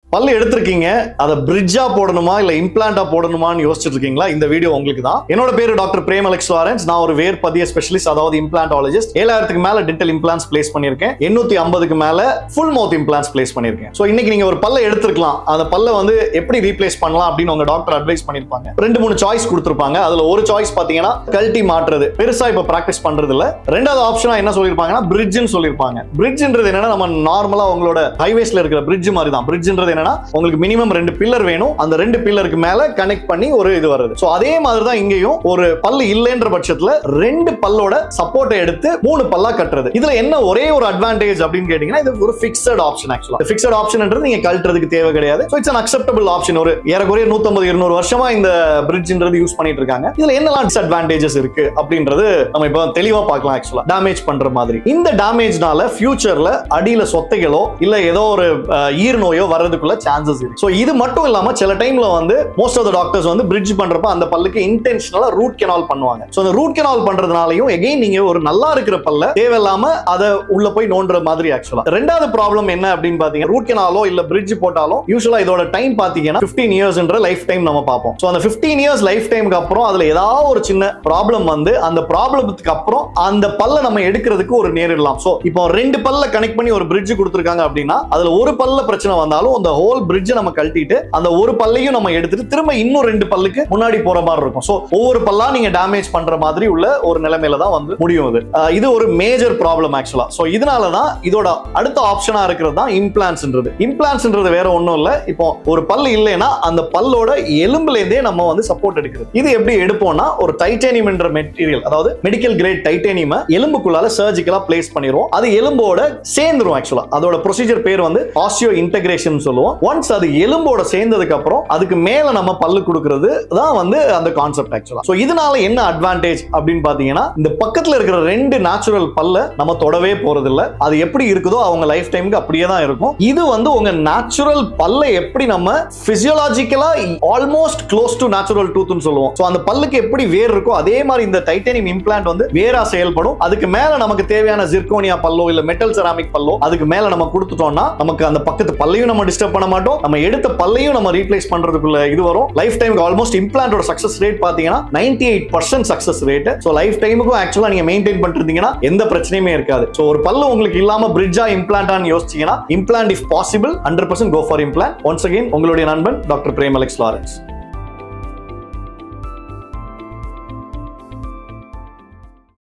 பல்லு எடுத்திருக்கீங்க அதை பிரிட்ஜா போடணுமா இல்ல இம்ப்ளான்டா போடணுமான்னு யோசிச்சுட்டு இருக்கீங்களா இந்த வீடியோ உங்களுக்கு தான் என்னோட பேரு டாக்டர் பிரேம் அலெக்ஸ் லாரன்ஸ் நான் ஒரு வேர் பதிய ஸ்பெஷலிஸ்ட் அதாவது இம்ப்ளான்டாலஜிஸ்ட் ஏழாயிரத்துக்கு மேல டென்டல் இம்ப்ளான்ஸ் பிளேஸ் பண்ணிருக்கேன் எண்ணூத்தி ஐம்பதுக்கு மேல ஃபுல் மவுத் இம்ப்ளான்ஸ் பிளேஸ் பண்ணிருக்கேன் சோ இன்னைக்கு நீங்க ஒரு பல்ல எடுத்திருக்கலாம் அந்த பல்ல வந்து எப்படி ரீப்ளேஸ் பண்ணலாம் அப்படின்னு உங்க டாக்டர் அட்வைஸ் பண்ணிருப்பாங்க ரெண்டு மூணு சாய்ஸ் கொடுத்திருப்பாங்க அதுல ஒரு சாய்ஸ் பாத்தீங்கன்னா கழட்டி மாற்றுறது பெருசா இப்ப பிராக்டிஸ் பண்றது இல்ல ரெண்டாவது ஆப்ஷனா என்ன சொல்லிருப்பாங்கன்னா பிரிட்ஜ்னு சொல்லிருப்பாங்க பிரிட்ஜ்ன்றது என்னன்னா நம்ம நார்மலா உங்களோட ஹைவேஸ்ல இருக்கிற பிரிட்ஜ் மாதிரி தான் பிரிட்ஜ்ன்றது என்னன்னா உங்களுக்கு மினிமம் ரெண்டு பில்லர் வேணும் அந்த ரெண்டு பில்லருக்கு மேல கனெக்ட் பண்ணி ஒரு இது வருது சோ அதே மாதிரி தான் இங்கேயும் ஒரு பல்லு இல்லைன்ற பட்சத்துல ரெண்டு பல்லோட சப்போர்ட்டை எடுத்து மூணு பல்லா கட்டுறது இதுல என்ன ஒரே ஒரு அட்வான்டேஜ் அப்படின்னு கேட்டீங்கன்னா இது ஒரு பிக்சட் ஆப்ஷன் ஆக்சுவலா பிக்சட் ஆப்ஷன்ன்றது நீங்க கழட்டுறதுக்கு தேவை கிடையாது so it's an acceptable option ஒரு ஏறக்குறைய நூத்தம்பது இருநூறு வருஷமா இந்த பிரிட்ஜ்ன்றது யூஸ் பண்ணிட்டு இருக்காங்க இதுல என்னெல்லாம் டிஸ்அட்வான்டேஜஸ் இருக்கு அப்படின்றது நம்ம இப்போ தெளிவா பார்க்கலாம் ஆக்சுவலா டேமேஜ் பண்ற மாதிரி இந்த டேமேஜ்னால ஃபியூச்சர்ல அடியில சொத்தைகளோ இல்ல ஏதோ ஒரு அஹ், ஈர் நோயோ வர்றதுக்குள்ள சான்சஸ் இருக்கு ஸோ இது மட்டும் இல்லாம சில டைம்ல வந்து மோஸ்ட் ஆஃப் த டாக்டர்ஸ் வந்து பிரிட்ஜ் பண்றப்ப அந்த பல்லுக்கு இன்டென்ஷனலா ரூட் கெனால் பண்ணுவாங்க ஸோ அந்த ரூட் கெனால் பண்றதுனாலையும் எகைன் நீங்க ஒரு நல்லா இருக்கிற பல்ல தேவையில்லாம அதை உள்ள போய் நோண்டுற மாதிரி ஆக்சுவலா ரெண்டாவது ப்ராப்ளம் என்ன அப்படின்னு பாத்தீங்கன்னா ரூட் கெனாலோ இல்ல பிரிட்ஜ் போட்டாலும் யூஸ்வலா இதோட டைம் பாத்தீங்கன்னா 15 இயர்ஸ்ன்ற லைஃப் டைம் நம்ம பார்ப்போம் ஸோ அந்த 15 இயர்ஸ் லைஃப் டைமுக்கு அப்புறம் அதுல ஏதாவது ஒரு சின்ன ப்ராப்ளம் வந்து அந்த ப்ராப்ளத்துக்கு அப்புறம் அந்த பல்ல நம்ம எடுக்கிறதுக்கு ஒரு நேரிடலாம் ஸோ இப்போ ரெண்டு பல்ல கனெக்ட் பண்ணி ஒரு பிரிட்ஜ் கொடுத்துருக்காங்க அப்படின்னா அதுல ஒரு பல்ல பிரச்சனை வந்தாலும் அந்த ஹோல் பிரிட்ஜ் நம்ம கழட்டிட்டு அந்த ஒரு பல்லையும் நம்ம எடுத்துட்டு திரும்ப இன்னும் ரெண்டு பல்லுக்கு முன்னாடி போற மாதிரி இருக்கும் ஸோ ஒவ்வொரு பல்லா நீங்க டேமேஜ் பண்ற மாதிரி உள்ள ஒரு நிலைமையில தான் வந்து முடியும் இது அஹ் இது ஒரு மேஜர் ப்ராப்ளம் ஆக்சுவலா ஸோ இதனால தான் இதோட அடுத்த ஆப்ஷனா இருக்கிறது தான் இம்ப்ளான்ஸ்ன்றது இம்ப்ளான்ஸ்ன்றது வேற ஒன்றும் இல்லை இப்போ ஒரு பல்லு இல்லைன்னா அந்த பல்லோட எலும்புல இருந்தே நம்ம வந்து சப்போர்ட் எடுக்கிறது இது எப்படி எடுப்போம்னா ஒரு டைட்டேனியம் என்ற மெட்டீரியல் அதாவது மெடிக்கல் கிரேட் டைட்டேனியம் எலும்புக்குள்ளால சர்ஜிக்கலா பிளேஸ் பண்ணிடுவோம் அது எலும்போட சேர்ந்துரும் ஆக்சுவலா அதோட ப்ரொசீஜர் பேர் வந்து ஆஸ்டியோ இன்டகிரேஷன் சொல்லுவோம் ஒன்ஸ் அது எலும்போட சேர்ந்ததுக்கு அப்புறம் அதுக்கு மேல நம்ம பல்லு கொடுக்கிறது தான் வந்து அந்த கான்செப்ட் ஆக்சுவலா சோ இதனால என்ன அட்வான்டேஜ் அப்படின்னு பாத்தீங்கன்னா இந்த பக்கத்துல இருக்கிற ரெண்டு நேச்சுரல் பல்ல நம்ம தொடவே போறது இல்ல அது எப்படி இருக்குதோ அவங்க லைஃப் டைமுக்கு அப்படியே தான் இருக்கும் இது வந்து உங்க நேச்சுரல் பல்ல எப்படி நம்ம physiologically almost close to natural டூத்னு சொல்லுவோம் சோ அந்த பல்லுக்கு எப்படி வேர் இருக்கோ அதே மாதிரி இந்த டைட்டேனியம் இம்ப்ளான்ட் வந்து வேரா செயல்படும் அதுக்கு மேல நமக்கு தேவையான ஜிர்கோனியா பல்லோ இல்ல மெட்டல் செராமிக் பல்லோ அதுக்கு மேல நம்ம கொடுத்துட்டோம்னா நமக்கு அந்த பக்கத்து பல்லையும் நம்ம டிஸ்டர்ப் பண்ண மாட்டோம் நம்ம எடுத்த பல்லையும் நம்ம ரீப்ளேஸ் பண்றதுக்குள்ள இது வரும் லைஃப் டைமுக்கு ஆல்மோஸ்ட் இம்ப்ளான்டோட சக்சஸ் ரேட் பாத்தீங்கன்னா ninety eight percent success rate so life டைமுக்கும் ஆக்சுவலா நீங்க மெயின்டைன் பண்ணிருந்தீங்கன்னா எந்த பிரச்சனையுமே இருக்காது ஸோ ஒரு பல்லு உங்களுக்கு இல்லாம பிரிட்ஜா இம்ப்ளான்டான்னு யோசிச்சீங்கன்னா implant if possible hundred percent go for implant once again உங்களுடைய நண்பன் டாக்டர் பிரேம் அலெக்ஸ் லாரன்ஸ்